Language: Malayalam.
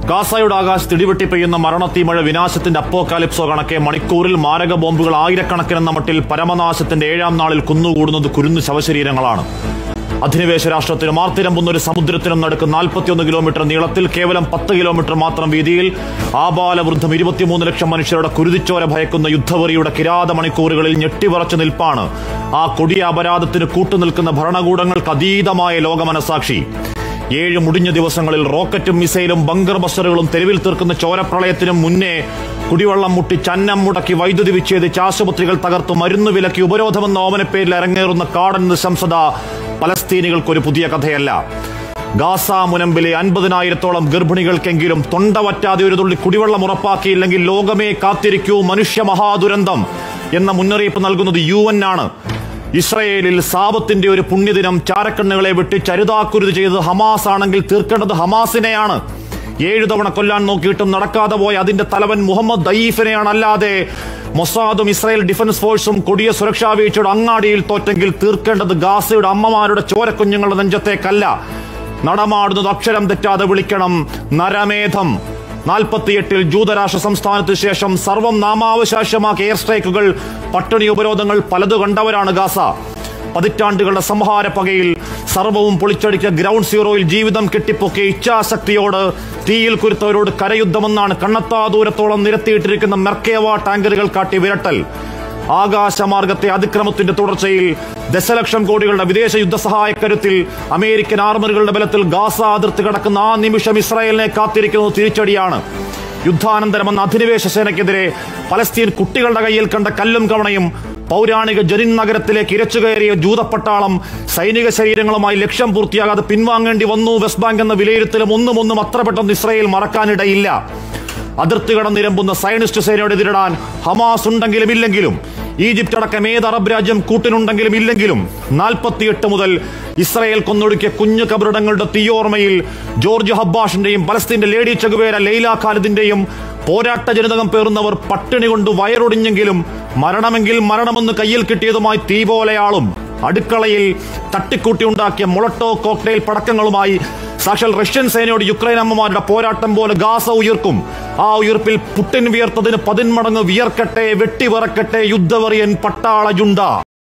ഗാസയുടെ ആകാശത്ത് ഇടിവെട്ടി പെയ്യുന്ന മരണത്തീ മഴ വിനാശത്തിന്റെ അപ്പോക്കാലിപ്സോ കണക്കെ മണിക്കൂറിൽ മാരക ബോംബുകൾ ആയിരക്കണക്കിനെന്ന മട്ടിൽ പരമനാശത്തിന്റെ ഏഴാം നാളിൽ കുന്നുകൂടുന്നത് കുരുന്നു ശവശരീരങ്ങളാണ് അധിനിവേശ രാഷ്ട്രത്തിനും ആർത്തിരമ്പുന്ന ഒരു സമുദ്രത്തിനും നടുക്ക് നാൽപ്പത്തിയൊന്ന് കിലോമീറ്റർ നീളത്തിൽ കേവലം പത്ത് കിലോമീറ്റർ മാത്രം വീതിയിൽ ആബാലവൃദ്ധം ഇരുപത്തിമൂന്ന് ലക്ഷം മനുഷ്യരുടെ കുരുതിച്ചോര ഭയക്കുന്ന യുദ്ധവറിയുടെ കിരാത മണിക്കൂറുകളിൽ ഞെട്ടിവറച്ചു നിൽപ്പാണ് ആ കൊടിയ അപരാധത്തിന് കൂട്ടുനിൽക്കുന്ന ഭരണകൂടങ്ങൾക്ക് അതീതമായ ലോകമനസാക്ഷി ഏഴ് മുടിഞ്ഞ ദിവസങ്ങളിൽ റോക്കറ്റും മിസൈലും ബങ്കർ ബസ്റ്ററുകളും തെരുവിൽ തീർക്കുന്ന ചോരപ്രളയത്തിനും മുന്നേ കുടിവെള്ളം മുട്ടി ചന്നം മുടക്കി വൈദ്യുതി വിച്ഛേദിച്ച് ആശുപത്രികൾ തകർത്തു മരുന്ന് വിലക്കി ഉപരോധമെന്ന ഓമനപ്പേരിൽ ഇറങ്ങേറുന്ന കാടൻ നിശംസത പലസ്തീനികൾക്കൊരു പുതിയ കഥയല്ല ഗാസ മുനമ്പിലെ അൻപതിനായിരത്തോളം ഗർഭിണികൾക്കെങ്കിലും തൊണ്ട വറ്റാതെ ഒരു തുള്ളി കുടിവെള്ളം ഉറപ്പാക്കിയില്ലെങ്കിൽ ലോകമേ കാത്തിരിക്കൂ മനുഷ്യ മഹാദുരന്തം എന്ന മുന്നറിയിപ്പ് നൽകുന്നത് യു എൻ ആണ് ഇസ്രയേലിൽ സാപത്തിന്റെ ഒരു പുണ്യദിനം ചാരക്കണ്ണുകളെ വെട്ടി ചരിതാക്കുരുത് ചെയ്തത് ഹമാസ് ആണെങ്കിൽ തീർക്കേണ്ടത് ഹമാസിനെയാണ് ഏഴു തവണ കൊല്ലാൻ നോക്കിയിട്ടും നടക്കാതെ പോയ അതിന്റെ തലവൻ മുഹമ്മദ് ദയീഫിനെയാണ് അല്ലാതെ മൊസാദും ഇസ്രായേൽ ഡിഫൻസ് ഫോഴ്സും കൊടിയ സുരക്ഷാ വീഴ്ചയുടെ അങ്ങാടിയിൽ തോറ്റെങ്കിൽ തീർക്കേണ്ടത് ഗാസയുടെ അമ്മമാരുടെ ചോരക്കുഞ്ഞുങ്ങളുടെ നെഞ്ചത്തേക്കല്ല നടമാടുന്നത് അക്ഷരം തെറ്റാതെ വിളിക്കണം നരമേധം നാൽപ്പത്തിയെട്ടിൽ ജൂതരാഷ്ട്ര സംസ്ഥാനത്തിന് ശേഷം സർവം നാമാവശാസ്യമാക്കിയ എയർ സ്ട്രൈക്കുകൾ പട്ടിണി ഉപരോധങ്ങൾ പലതു കണ്ടവരാണ് ഗാസ പതിറ്റാണ്ടുകളുടെ സംഹാര പകയിൽ സർവവും പൊളിച്ചടിച്ച ഗ്രൗണ്ട് സീറോയിൽ ജീവിതം കെട്ടിപ്പൊക്കിയ ഇച്ഛാശക്തിയോട് തീയിൽ കുരുത്തവരോട് കരയുദ്ധമെന്നാണ് കണ്ണത്താ ദൂരത്തോളം നിരത്തിയിട്ടിരിക്കുന്ന മെർക്കേവ ടാങ്കറുകൾ കാട്ടി വിരട്ടൽ ആകാശമാർഗത്തെ അതിക്രമത്തിന്റെ തുടർച്ചയിൽ ദശലക്ഷം കോടികളുടെ വിദേശ യുദ്ധസഹായക്കരുത്തിൽ അമേരിക്കൻ ആർമറുകളുടെ ബലത്തിൽ ഗാസ അതിർത്തി കടക്കുന്ന ആ നിമിഷം ഇസ്രായേലിനെ കാത്തിരിക്കുന്നത് തിരിച്ചടിയാണ് യുദ്ധാനന്തരം എന്ന അധിനിവേശ സേനയ്ക്കെതിരെ പലസ്തീൻ കുട്ടികളുടെ കയ്യിൽ കണ്ട കല്ലും കവണയും പൗരാണിക ജനിൻ നഗരത്തിലേക്ക് ഇരച്ചുകയറിയ ജൂതപ്പട്ടാളം സൈനിക ശരീരങ്ങളുമായി ലക്ഷ്യം പൂർത്തിയാകാതെ പിൻവാങ്ങേണ്ടി വന്നു വെസ്റ്റ് ബാങ്ക് എന്ന വിലയിരുത്തലും ഒന്നും ഒന്നും അത്ര പെട്ടെന്ന് ഇസ്രായേൽ മറക്കാനിടയില്ല അതിർത്തി കടന്നിരമ്പുന്ന സയനിസ്റ്റ് സേനയോട് എതിരിടാൻ ഹമാസ് ഉണ്ടെങ്കിലും ഇല്ലെങ്കിലും ഈജിപ്റ്റ് അടക്കം ഏത് അറബ് രാജ്യം കൂട്ടിനുണ്ടെങ്കിലും ഇല്ലെങ്കിലും നാൽപ്പത്തിയെട്ട് മുതൽ ഇസ്രായേൽ കൊന്നൊടുക്കിയ കുഞ്ഞു കബറിടങ്ങളുടെ തീയോർമ്മയിൽ ജോർജ് ഹബ്ബാഷിന്റെയും പലസ്തീന്റെ ലേഡി ചെഗുവേര ലൈല ഖാലിദിന്റെയും പോരാട്ട ജനിതകം പേറുന്നവർ പട്ടിണി കൊണ്ട് വയറൊടിഞ്ഞെങ്കിലും മരണമെങ്കിൽ മരണമെന്ന് കയ്യിൽ കിട്ടിയതുമായി തീ പോലെയാളും അടുക്കളയിൽ തട്ടിക്കൂട്ടി ഉണ്ടാക്കിയ മൊളട്ടോ കോക്ടെയിൽ പടക്കങ്ങളുമായി സാക്ഷാൽ റഷ്യൻ സേനയോട് യുക്രൈൻ അമ്മമാരുടെ പോരാട്ടം പോലെ ഗാസ ഉയർക്കും ആ ഉയർപ്പിൽ പുട്ടിൻ വിയർത്തതിന് പതിന്മടങ്ങ് വിയർക്കട്ടെ വെട്ടിവിറക്കട്ടെ യുദ്ധവറിയൻ പട്ടാള ജുണ്ട